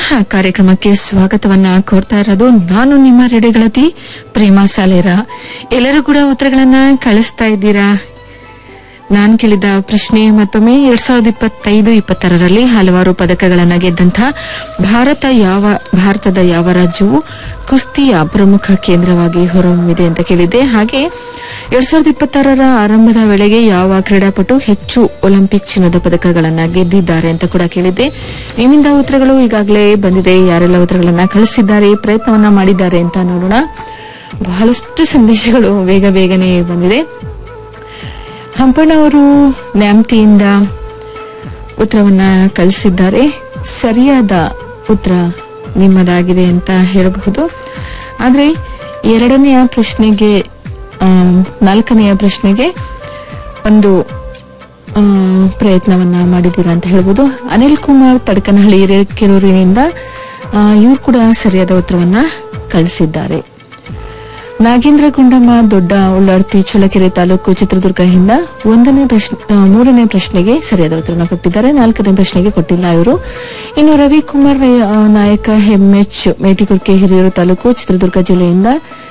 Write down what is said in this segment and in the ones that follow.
ಪುನಃ ಕಾರ್ಯಕ್ರಮಕ್ಕೆ ಸ್ವಾಗತವನ್ನ ಕೋರ್ತಾ ಇರೋದು ನಾನು ನಿಮ್ಮ ರೆಡಿಗಳತಿ ಪ್ರೇಮಾ ಸಾಲೇರ ಎಲ್ಲರೂ ಕೂಡ ಉತ್ತರಗಳನ್ನ ಕಳಿಸ್ತಾ ಇದ್ದೀರಾ ನಾನ್ ಕೇಳಿದ ಪ್ರಶ್ನೆ ಮತ್ತೊಮ್ಮೆ ಎರಡ್ ಸಾವಿರದ ಇಪ್ಪತ್ತೈದು ಇಪ್ಪತ್ತಾರರಲ್ಲಿ ಹಲವಾರು ಪದಕಗಳನ್ನ ಗೆದ್ದಂಥ ಭಾರತ ಯಾವ ಭಾರತದ ಯಾವ ರಾಜ್ಯವು ಕುಸ್ತಿಯ ಪ್ರಮುಖ ಕೇಂದ್ರವಾಗಿ ಹೊರಹೊಮ್ಮಿದೆ ಅಂತ ಕೇಳಿದ್ದೆ ಹಾಗೆ ಎರಡ್ ಸಾವಿರದ ಇಪ್ಪತ್ತಾರರ ಆರಂಭದ ವೇಳೆಗೆ ಯಾವ ಕ್ರೀಡಾಪಟು ಹೆಚ್ಚು ಒಲಿಂಪಿಕ್ ಚಿನ್ನದ ಪದಕಗಳನ್ನ ಗೆದ್ದಿದ್ದಾರೆ ಅಂತ ಕೂಡ ಕೇಳಿದ್ದೆ ನಿಮ್ಮಿಂದ ಉತ್ತರಗಳು ಈಗಾಗಲೇ ಬಂದಿದೆ ಯಾರೆಲ್ಲ ಉತ್ತರಗಳನ್ನ ಕಳಿಸಿದ್ದಾರೆ ಪ್ರಯತ್ನವನ್ನ ಮಾಡಿದ್ದಾರೆ ಅಂತ ನೋಡೋಣ ಬಹಳಷ್ಟು ಸಂದೇಶಗಳು ಬೇಗ ಬೇಗನೆ ಬಂದಿದೆ ಹಂಪಣ್ಣ ಅವರು ನ್ಯಾಮ್ತಿಯಿಂದ ಉತ್ತರವನ್ನ ಕಳಿಸಿದ್ದಾರೆ ಸರಿಯಾದ ಉತ್ತರ ನಿಮ್ಮದಾಗಿದೆ ಅಂತ ಹೇಳಬಹುದು ಆದ್ರೆ ಎರಡನೆಯ ಪ್ರಶ್ನೆಗೆ ಆ, ನಾಲ್ಕನೆಯ ಪ್ರಶ್ನೆಗೆ ಒಂದು ಆ, ಪ್ರಯತ್ನವನ್ನ ಮಾಡಿದ್ದೀರಾ ಅಂತ ಹೇಳ್ಬೋದು ಅನಿಲ್ ಕುಮಾರ್ ತಡಕನಹಳ್ಳಿ ಹಿರೇಕೆರೂರಿನಿಂದ ಇವರು ಕೂಡ ಸರಿಯಾದ ಉತ್ತರವನ್ನ ಕಳಿಸಿದ್ದಾರೆ ನಾಗೇಂದ್ರ ಗುಂಡಮ್ಮ ದೊಡ್ಡ ಉಳ್ಳಾರ್ತಿ ಚಳ್ಳಕೆರೆ ತಾಲೂಕು ಚಿತ್ರದುರ್ಗದಿಂದ ಒಂದನೇ ಪ್ರಶ್ನೆ ಆ, ಮೂರನೇ ಪ್ರಶ್ನೆಗೆ ಸರಿಯಾದ ಉತ್ತರನ ಕೊಟ್ಟಿದ್ದಾರೆ ನಾಲ್ಕನೇ ಪ್ರಶ್ನೆಗೆ ಕೊಟ್ಟಿಲ್ಲ ಇವರು ಇನ್ನು ರವಿಕುಮಾರ್ ಆ, ನಾಯಕ ಹೆಮ್ಎಚ್ ಮೇಟಿಕುರ್ಕೆ ಹಿರಿಯೂರು ತಾಲೂಕು ಚಿತ್ರದುರ್ಗ ಜಿಲ್ಲೆಯಿಂದ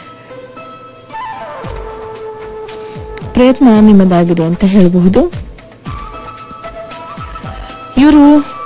ಪ್ರಯತ್ನ ನಿಮ್ಮದಾಗಿದೆ ಅಂತ ಹೇಳಬಹುದು ಇವರು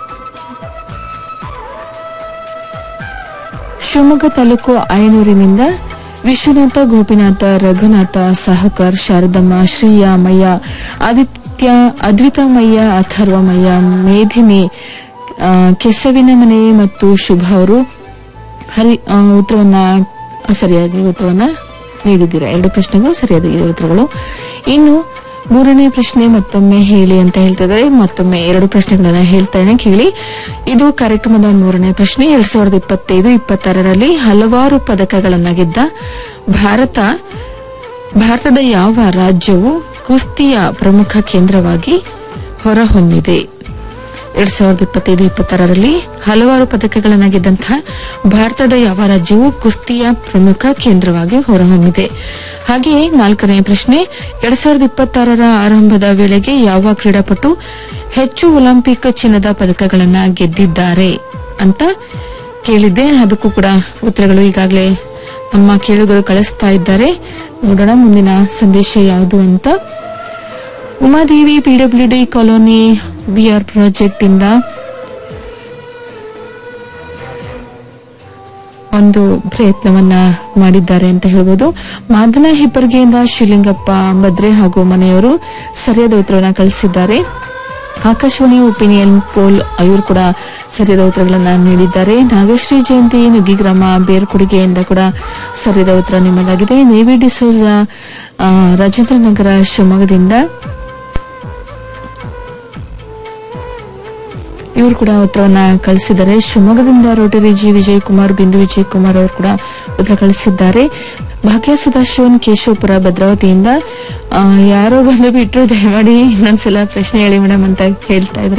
ಶಿವಮೊಗ್ಗ ತಾಲೂಕು ಆಯನೂರಿನಿಂದ ವಿಶ್ವನಾಥ ಗೋಪಿನಾಥ ರಘುನಾಥ ಸಾಹುಕಾರ್ ಶಾರದಮ್ಮ ಶ್ರೀಯ ಮಯ್ಯ ಆದಿತ್ಯ ಅದ್ವಿತಮಯ್ಯ ಅಥರ್ವಮಯ್ಯ ಮೇಧಿನಿ ಆ, ಕೆಸವಿನ ಮನೆ ಮತ್ತು ಶುಭ ಅವರು ಹರಿ ಆ, ಉತ್ತರವನ್ನ ಸರಿಯಾಗಿ ಉತ್ತರವನ್ನ ನೀಡಿದ್ದೀರಾ ಎರಡು ಪ್ರಶ್ನೆಗಳು ಸರಿಯಾದ ಉತ್ತರಗಳು ಇನ್ನು ಮೂರನೇ ಪ್ರಶ್ನೆ ಮತ್ತೊಮ್ಮೆ ಹೇಳಿ ಅಂತ ಹೇಳ್ತಾ ಇದ್ದಾರೆ ಮತ್ತೊಮ್ಮೆ ಎರಡು ಪ್ರಶ್ನೆಗಳನ್ನ ಹೇಳ್ತಾನೆ ಕೇಳಿ ಇದು ಕಾರ್ಯಕ್ರಮದ ಮೂರನೇ ಪ್ರಶ್ನೆ ಎರಡ್ ಸಾವಿರದ ಇಪ್ಪತ್ತೈದು ಇಪ್ಪತ್ತಾರರಲ್ಲಿ ಹಲವಾರು ಪದಕಗಳನ್ನ ಗೆದ್ದ ಭಾರತ ಭಾರತದ ಯಾವ ರಾಜ್ಯವು ಕುಸ್ತಿಯ ಪ್ರಮುಖ ಕೇಂದ್ರವಾಗಿ ಹೊರಹೊಮ್ಮಿದೆ ಎರಡ್ ಸಾವಿರದ ಇಪ್ಪತ್ತೈದು ಇಪ್ಪತ್ತಾರರಲ್ಲಿ ಹಲವಾರು ಪದಕಗಳನ್ನು ಗೆದ್ದಂತಹ ಭಾರತದ ಯಾವ ರಾಜ್ಯವು ಕುಸ್ತಿಯ ಪ್ರಮುಖ ಕೇಂದ್ರವಾಗಿ ಹೊರಹೊಮ್ಮಿದೆ ಹಾಗೆಯೇ ನಾಲ್ಕನೇ ಪ್ರಶ್ನೆ ಎರಡ್ ಸಾವಿರದ ಇಪ್ಪತ್ತಾರರ ಆರಂಭದ ವೇಳೆಗೆ ಯಾವ ಕ್ರೀಡಾಪಟು ಹೆಚ್ಚು ಒಲಿಂಪಿಕ್ ಚಿನ್ನದ ಪದಕಗಳನ್ನ ಗೆದ್ದಿದ್ದಾರೆ ಅಂತ ಕೇಳಿದ್ದೆ ಅದಕ್ಕೂ ಕೂಡ ಉತ್ತರಗಳು ಈಗಾಗಲೇ ನಮ್ಮ ಕೇಳುಗರು ಕಳಿಸ್ತಾ ಇದ್ದಾರೆ ನೋಡೋಣ ಮುಂದಿನ ಸಂದೇಶ ಯಾವುದು ಅಂತ Umadevi PWD colony BR project ಇಂದ ಒಂದು ಪ್ರಯತ್ನವನ್ನ ಮಾಡಿದ್ದಾರೆ ಅಂತ ಹೇಳ್ಬೋದು ಮಾದನ ಹೆಬ್ಬರ್ಗೆಯಿಂದ ಶಿವಲಿಂಗಪ್ಪ ಬದ್ರೆ ಹಾಗೂ ಮನೆಯವರು ಸರಿಯಾದ ಉತ್ತರವನ್ನ ಕಳಿಸಿದ್ದಾರೆ ಆಕಾಶವಾಣಿ ಒಪಿನಿಯನ್ ಪೋಲ್ ಇವರು ಕೂಡ ಸರಿಯಾದ ಉತ್ತರಗಳನ್ನ ನೀಡಿದ್ದಾರೆ ನಾಗಶ್ರೀ ಜಯಂತಿ ನುಗ್ಗಿಗ್ರಾಮ ಬೇರ್ಕುಡಿಗೆಯಿಂದ ಕೂಡ ಸರಿಯಾದ ಉತ್ತರ ನಿಮ್ಮದಾಗಿದೆ ನೇವಿ ಡಿಸೋಜ ಆ, ರಾಜೇಂದ್ರ ನಗರ ಶಿವಮೊಗ್ಗದಿಂದ ಇವರು ಕೂಡ ಉತ್ತರವನ್ನ ಕಳಿಸಿದ್ದಾರೆ ಶಿವಮೊಗ್ಗದಿಂದ ರೋಟರಿ ಜಿ ವಿಜಯ್ ಕುಮಾರ್ ಬಿಂದು ವಿಜಯ್ ಕುಮಾರ್ ಅವರು ಕೂಡ ಉತ್ತರ ಕಳಿಸಿದ್ದಾರೆ ಭಾಗ್ಯ ಸದಾಶಿವನ್ ಕೇಶವಪುರ ಭದ್ರಾವತಿಯಿಂದ ಆ, ಯಾರೋ ಬಂದು ಬಿಟ್ರು ದಯಮಾಡಿ ಇನ್ನೊಂದ್ಸಲ ಪ್ರಶ್ನೆ ಹೇಳಿ ಮೇಡಮ್ ಅಂತ ಹೇಳ್ತಾ ಇದ್ದಾರೆ